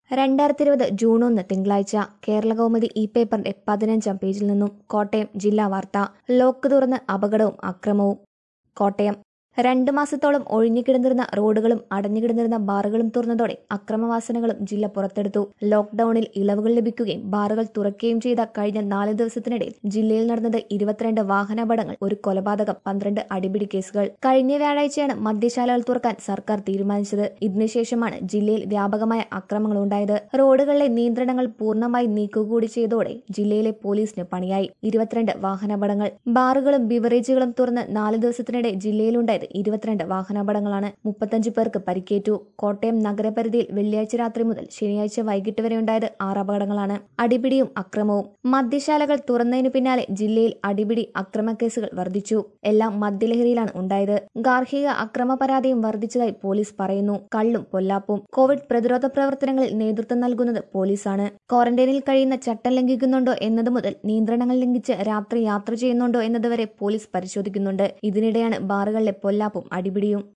രണ്ടായിരത്തി ഇരുപത് ജൂൺ ഒന്ന് തിങ്കളാഴ്ച കേരള കൗമുദി ഇ പേപ്പറിന്റെ പതിനഞ്ചാം പേജിൽ നിന്നും കോട്ടയം ജില്ലാ വാർത്ത ലോക്ക് തുറന്ന് അപകടവും അക്രമവും കോട്ടയം രണ്ടു മാസത്തോളം ഒഴിഞ്ഞുകിടന്നിരുന്ന റോഡുകളും അടഞ്ഞുകിടന്നിരുന്ന ബാറുകളും തുറന്നതോടെ അക്രമവാസനകളും ജില്ല പുറത്തെടുത്തു ലോക്ഡൌണിൽ ഇളവുകൾ ലഭിക്കുകയും ബാറുകൾ തുറക്കുകയും ചെയ്ത കഴിഞ്ഞ നാല് ദിവസത്തിനിടയിൽ ജില്ലയിൽ നടന്നത് ഇരുപത്തിരണ്ട് വാഹനാപകടങ്ങൾ ഒരു കൊലപാതകം പന്ത്രണ്ട് അടിപിടി കേസുകൾ കഴിഞ്ഞ വ്യാഴാഴ്ചയാണ് മദ്യശാലകൾ തുറക്കാൻ സർക്കാർ തീരുമാനിച്ചത് ഇതിനുശേഷമാണ് ജില്ലയിൽ വ്യാപകമായ അക്രമങ്ങൾ ഉണ്ടായത് റോഡുകളിലെ നിയന്ത്രണങ്ങൾ പൂർണ്ണമായി നീക്കുകകൂടി ചെയ്തതോടെ ജില്ലയിലെ പോലീസിന് പണിയായി ഇരുപത്തിരണ്ട് വാഹനാപകടങ്ങൾ ബാറുകളും ബിവറേജുകളും തുറന്ന് നാല് ദിവസത്തിനിടെ ജില്ലയിലുണ്ടായത് ഇരുപത്തിരണ്ട് വാഹനാപകടങ്ങളാണ് മുപ്പത്തഞ്ച് പേർക്ക് പരിക്കേറ്റു കോട്ടയം നഗരപരിധിയിൽ വെള്ളിയാഴ്ച രാത്രി മുതൽ ശനിയാഴ്ച വൈകിട്ട് വരെ ഉണ്ടായത് ആറ് അപകടങ്ങളാണ് അടിപിടിയും അക്രമവും മദ്യശാലകൾ തുറന്നതിനു പിന്നാലെ ജില്ലയിൽ അടിപിടി അക്രമക്കേസുകൾ വർദ്ധിച്ചു എല്ലാം മദ്യലഹരിയിലാണ് ഉണ്ടായത് ഗാർഹിക അക്രമ പരാതിയും വർദ്ധിച്ചതായി പോലീസ് പറയുന്നു കള്ളും പൊല്ലാപ്പും കോവിഡ് പ്രതിരോധ പ്രവർത്തനങ്ങളിൽ നേതൃത്വം നൽകുന്നത് പോലീസാണ് ക്വാറന്റൈനിൽ കഴിയുന്ന ചട്ടം ലംഘിക്കുന്നുണ്ടോ എന്നത് മുതൽ നിയന്ത്രണങ്ങൾ ലംഘിച്ച് രാത്രി യാത്ര ചെയ്യുന്നുണ്ടോ എന്നതുവരെ പോലീസ് പരിശോധിക്കുന്നുണ്ട് ഇതിനിടെയാണ് ബാറുകളിലെ പൊല്ലാപ്പും അടിപിടിയും